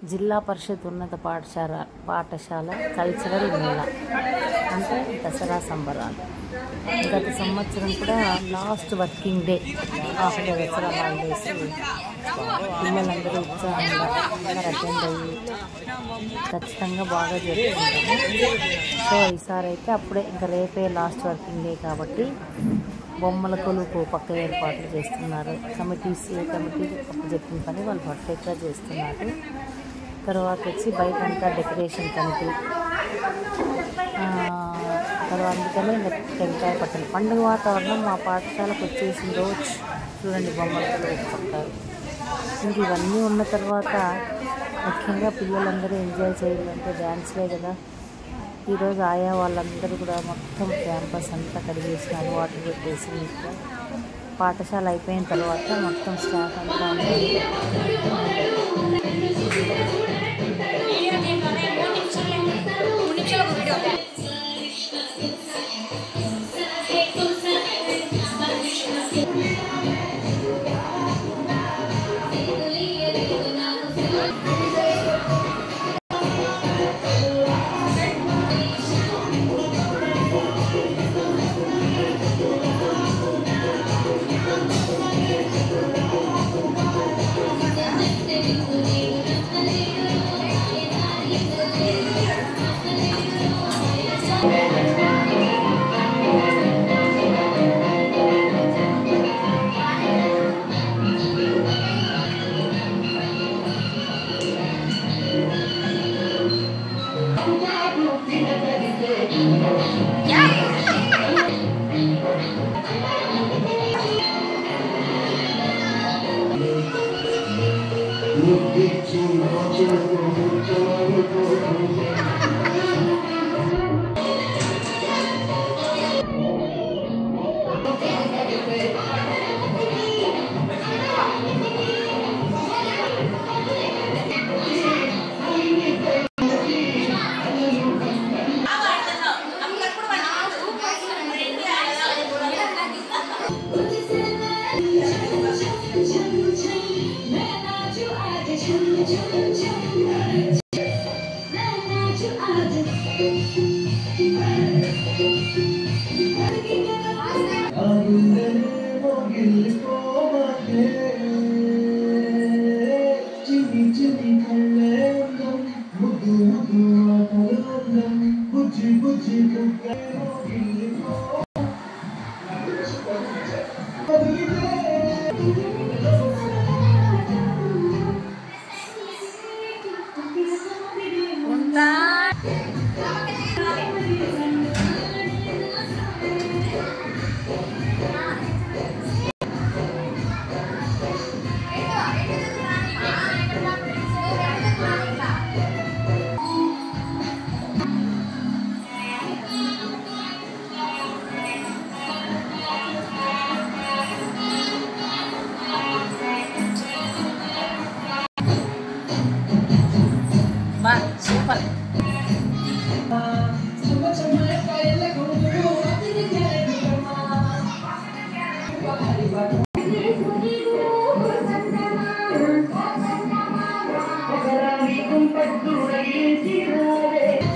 జిల్లా పరిషత్ ఉన్నత పాఠశాల పాఠశాల కల్చరల్ మేళా అంటే దసరా సంబరాలు గత సంవత్సరం కూడా last working day after Dasara holidays పిల్లలందరూ ఉత్సాహంగా అందరూ అటెండ్ అయ్యి ఖచ్చితంగా బాగా జరుగుతుంటాము సో ఈసారి అయితే అప్పుడే ఇంకా రేపే లాస్ట్ వర్కింగ్ డే కాబట్టి బొమ్మల కొలుపు పక్క ఏర్పాట్లు చేస్తున్నారు కమిటీస్ ఏ కమిటీ చెప్పిన పని వాళ్ళు పర్ఫెక్ట్గా చేస్తున్నారు తర్వాత వచ్చి బయట అంతా డెకరేషన్ కమిటీ ఆ, తర్వాత అందుకనే ఇంకా టెంకాయ పట్టలు పండుగ వాతావరణం మా పాఠశాలకు వచ్చేసిన రోజు చూడండి బొమ్మల కొలుపు పట్టారు ఇంక ఇవన్నీ ఉన్న తర్వాత ముఖ్యంగా పిల్లలందరూ ఎంజాయ్ చేయాలంటే డ్యాన్స్లే కదా ఈరోజు ఆయా వాళ్ళందరూ కూడా మొత్తం క్యాంపస్ అంతా కడిగేసినారు వాటర్ పెట్టేసి నీట్గా పాఠశాల అయిపోయిన తర్వాత మొత్తం స్టాఫ్ అంతా అందరూ బా సూపర్ ఒకరాని కుంపట్టుడై తీరాలే